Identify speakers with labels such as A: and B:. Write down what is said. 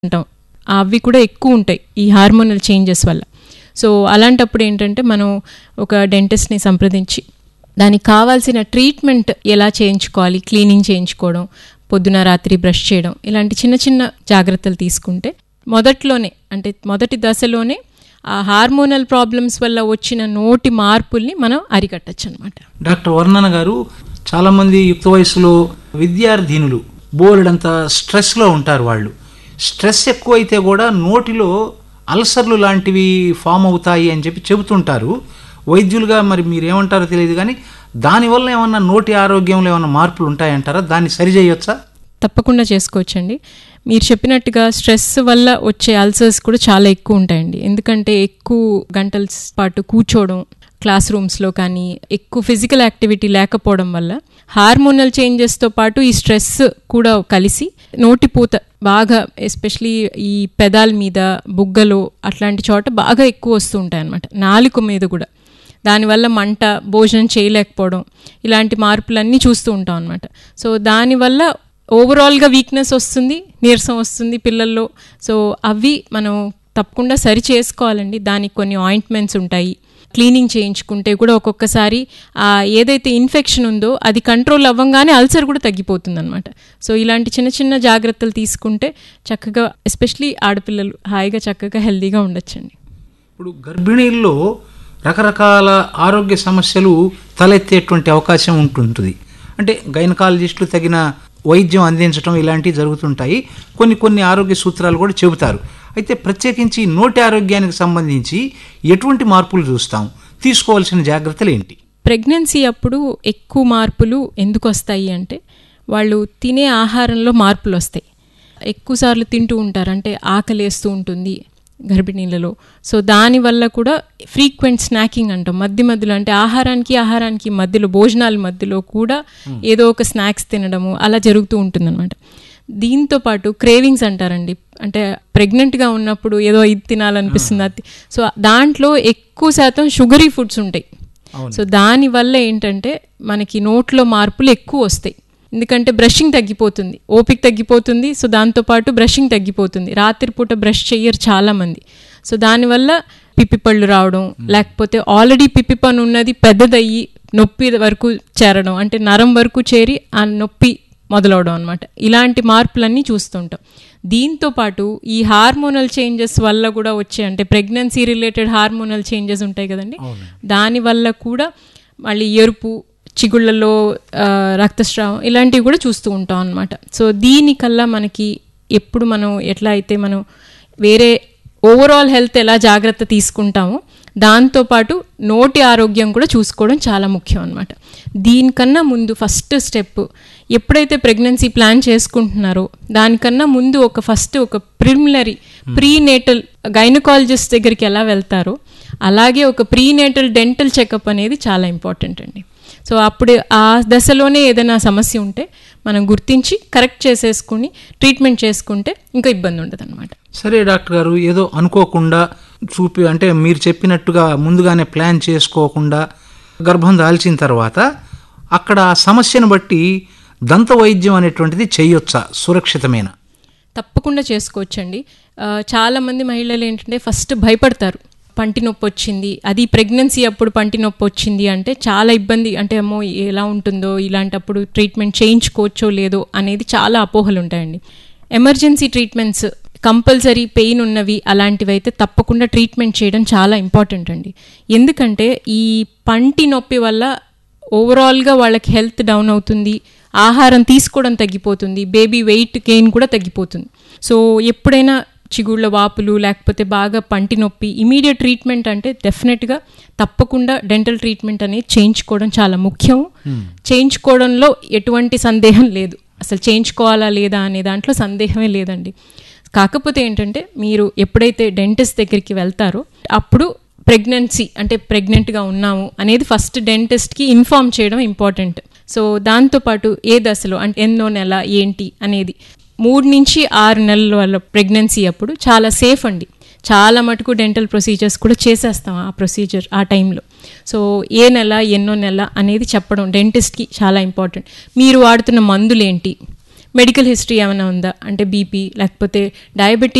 A: అంటాం అవి కూడా ఎక్కువ ఉంటాయి ఈ హార్మోనల్ చేంజెస్ వల్ల సో అలాంటప్పుడు ఏంటంటే మనం ఒక డెంటిస్ట్ని సంప్రదించి దానికి కావాల్సిన ట్రీట్మెంట్ ఎలా చేయించుకోవాలి క్లీనింగ్ చేయించుకోవడం పొద్దున రాత్రి బ్రష్ చేయడం ఇలాంటి చిన్న చిన్న జాగ్రత్తలు తీసుకుంటే మొదట్లోనే అంటే మొదటి దశలోనే ఆ హార్మోనల్ ప్రాబ్లమ్స్ వల్ల వచ్చిన నోటి మార్పుల్ని మనం అరికట్టచ్చు అనమాట
B: డాక్టర్ వర్ణన గారు చాలామంది యుక్త వయసులో విద్యార్థినులు బోలెడంత స్ట్రెస్లో ఉంటారు వాళ్ళు స్ట్రెస్ ఎక్కువైతే కూడా నోటిలో అల్సర్లు లాంటివి ఫామ్ అవుతాయి అని చెప్పి చెబుతుంటారు వైద్యులుగా మరి మీరు ఏమంటారో తెలియదు కానీ దానివల్ల ఏమన్నా నోటి ఆరోగ్యంలో ఏమన్నా మార్పులు ఉంటాయంటారా దాన్ని సరిచేయొచ్చా
A: తప్పకుండా చేసుకోవచ్చండి మీరు చెప్పినట్టుగా స్ట్రెస్ వల్ల వచ్చే అల్సర్స్ కూడా చాలా ఎక్కువ ఉంటాయండి ఎందుకంటే ఎక్కువ గంటల పాటు కూర్చోవడం క్లాస్ రూమ్స్లో కానీ ఎక్కువ ఫిజికల్ యాక్టివిటీ లేకపోవడం వల్ల హార్మోనల్ చేంజెస్తో పాటు ఈ స్ట్రెస్ కూడా కలిసి నోటిపూత బాగా ఎస్పెషలీ ఈ పెదాల మీద బుగ్గలు అట్లాంటి చోట బాగా ఎక్కువ వస్తూ ఉంటాయి అనమాట నాలుక మీద కూడా దానివల్ల మంట భోజనం చేయలేకపోవడం ఇలాంటి మార్పులన్నీ చూస్తూ ఉంటాం అనమాట సో దానివల్ల ఓవరాల్గా వీక్నెస్ వస్తుంది నీరసం వస్తుంది పిల్లల్లో సో అవి మనం తప్పకుండా సరి చేసుకోవాలండి దానికి కొన్ని ఆయింట్మెంట్స్ ఉంటాయి క్లీనింగ్ చేయించుకుంటే కూడా ఒక్కొక్కసారి ఆ ఏదైతే ఇన్ఫెక్షన్ ఉందో అది కంట్రోల్ అవ్వంగానే అల్సర్ కూడా తగ్గిపోతుంది అనమాట సో ఇలాంటి చిన్న చిన్న జాగ్రత్తలు తీసుకుంటే చక్కగా ఎస్పెషలీ ఆడపిల్లలు హాయిగా చక్కగా హెల్దీగా ఉండొచ్చండి
B: ఇప్పుడు గర్భిణీల్లో రకరకాల ఆరోగ్య సమస్యలు తలెత్తేటువంటి అవకాశం ఉంటుంటుంది అంటే గైనకాలజిస్టులు తగిన వైద్యం అందించడం ఇలాంటివి జరుగుతుంటాయి కొన్ని కొన్ని ఆరోగ్య సూత్రాలు కూడా చెబుతారు అయితే ప్రత్యేకించి నోటి ఆరోగ్యానికి సంబంధించి ఎటువంటి మార్పులు చూస్తాం తీసుకోవాల్సిన జాగ్రత్తలు ఏంటి
A: ప్రెగ్నెన్సీ అప్పుడు ఎక్కువ మార్పులు ఎందుకు వస్తాయి అంటే వాళ్ళు తినే ఆహారంలో మార్పులు వస్తాయి ఎక్కువసార్లు తింటూ ఉంటారు అంటే ఆకలేస్తూ ఉంటుంది గర్భిణీలలో సో దానివల్ల కూడా ఫ్రీక్వెంట్ స్నాకింగ్ అంటాం మధ్య మధ్యలో అంటే ఆహారానికి ఆహారానికి మధ్యలో భోజనాల మధ్యలో కూడా ఏదో ఒక స్నాక్స్ తినడము అలా జరుగుతూ ఉంటుందన్నమాట దీంతో పాటు క్రేవింగ్స్ అంటారండి అంటే ప్రెగ్నెంట్గా ఉన్నప్పుడు ఏదో ఇది తినాలనిపిస్తుంది అది సో దాంట్లో ఎక్కువ శాతం షుగరీ ఫుడ్స్ ఉంటాయి సో దానివల్ల ఏంటంటే మనకి నోట్లో మార్పులు ఎక్కువ వస్తాయి ఎందుకంటే బ్రషింగ్ తగ్గిపోతుంది ఓపిక తగ్గిపోతుంది సో దాంతోపాటు బ్రషింగ్ తగ్గిపోతుంది రాత్రిపూట బ్రష్ చెయ్యరు చాలామంది సో దానివల్ల పిప్పి పళ్ళు రావడం లేకపోతే ఆల్రెడీ పిప్పి పన్ను ఉన్నది పెద్దదయ్యి నొప్పి వరకు చేరడం అంటే నరం వరకు చేరి ఆ నొప్పి మొదలవడం అనమాట ఇలాంటి మార్పులన్నీ చూస్తుంటాం దీంతో పాటు ఈ హార్మోనల్ చేంజెస్ వల్ల కూడా వచ్చే అంటే ప్రెగ్నెన్సీ రిలేటెడ్ హార్మోనల్ చేంజెస్ ఉంటాయి కదండి దానివల్ల కూడా మళ్ళీ ఎరుపు చిగుళ్ళలో రక్తస్రావం ఇలాంటివి కూడా చూస్తూ ఉంటాం అనమాట సో దీనికల్లా మనకి ఎప్పుడు మనం ఎట్లా అయితే మనం వేరే ఓవరాల్ హెల్త్ ఎలా జాగ్రత్త తీసుకుంటామో దాంతోపాటు నోటి ఆరోగ్యం కూడా చూసుకోవడం చాలా ముఖ్యం అనమాట దీనికన్నా ముందు ఫస్ట్ స్టెప్ ఎప్పుడైతే ప్రెగ్నెన్సీ ప్లాన్ చేసుకుంటున్నారో దానికన్నా ముందు ఒక ఫస్ట్ ఒక ప్రిలిమినరీ ప్రీనేటల్ గైనకాలజిస్ట్ దగ్గరికి ఎలా వెళ్తారో అలాగే ఒక ప్రీనేటల్ డెంటల్ చెకప్ అనేది చాలా ఇంపార్టెంట్ అండి సో అప్పుడు ఆ దశలోనే ఏదైనా సమస్య ఉంటే మనం గుర్తించి కరెక్ట్ చేసేసుకుని ట్రీట్మెంట్ చేసుకుంటే ఇంకా ఇబ్బంది ఉండదు అనమాట
B: సరే డాక్టర్ గారు ఏదో అనుకోకుండా చూపి అంటే మీరు చెప్పినట్టుగా ముందుగానే ప్లాన్ చేసుకోకుండా గర్భం దాల్చిన తర్వాత అక్కడ ఆ సమస్యను బట్టి దంత వైద్యం అనేటువంటిది చేయొచ్చా సురక్షితమైన
A: తప్పకుండా చేసుకోవచ్చండి చాలామంది మహిళలు ఏంటంటే ఫస్ట్ భయపడతారు పంటి నొప్పి వచ్చింది అది ప్రెగ్నెన్సీ అప్పుడు పంటి నొప్పి వచ్చింది అంటే చాలా ఇబ్బంది అంటే అమ్మో ఎలా ఉంటుందో ఇలాంటప్పుడు ట్రీట్మెంట్ చేయించుకోవచ్చో లేదో అనేది చాలా అపోహలు ఉంటాయండి ఎమర్జెన్సీ ట్రీట్మెంట్స్ కంపల్సరీ పెయిన్ ఉన్నవి అలాంటివి అయితే తప్పకుండా ట్రీట్మెంట్ చేయడం చాలా ఇంపార్టెంట్ అండి ఎందుకంటే ఈ పంటి నొప్పి వల్ల ఓవరాల్గా వాళ్ళకి హెల్త్ డౌన్ అవుతుంది ఆహారం తీసుకోవడం తగ్గిపోతుంది బేబీ వెయిట్ గెయిన్ కూడా తగ్గిపోతుంది సో ఎప్పుడైనా చిగుళ్ళ వాపులు లేకపోతే బాగా పంటి నొప్పి ఇమీడియట్ ట్రీట్మెంట్ అంటే డెఫినెట్గా తప్పకుండా డెంటల్ ట్రీట్మెంట్ అనేది చేయించుకోవడం చాలా ముఖ్యం చేయించుకోవడంలో ఎటువంటి సందేహం లేదు అసలు చేయించుకోవాలా లేదా అనే దాంట్లో సందేహమే లేదండి కాకపోతే ఏంటంటే మీరు ఎప్పుడైతే డెంటిస్ట్ దగ్గరికి వెళ్తారో అప్పుడు ప్రెగ్నెన్సీ అంటే ప్రెగ్నెంట్గా ఉన్నాము అనేది ఫస్ట్ డెంటిస్ట్కి ఇన్ఫామ్ చేయడం ఇంపార్టెంట్ సో దాంతోపాటు ఏ దశలో అంటే ఎన్నో నెల ఏంటి అనేది మూడు నుంచి ఆరు నెలల వాళ్ళ ప్రెగ్నెన్సీ అప్పుడు చాలా సేఫ్ అండి చాలా మటుకు డెంటల్ ప్రొసీజర్స్ కూడా చేసేస్తాం ఆ ప్రొసీజర్ ఆ టైంలో సో ఏ నెల ఎన్నో నెల అనేది చెప్పడం డెంటిస్ట్కి చాలా ఇంపార్టెంట్ మీరు వాడుతున్న మందులు ఏంటి మెడికల్ హిస్టరీ ఏమైనా ఉందా అంటే బీపీ లేకపోతే డయాబెటీస్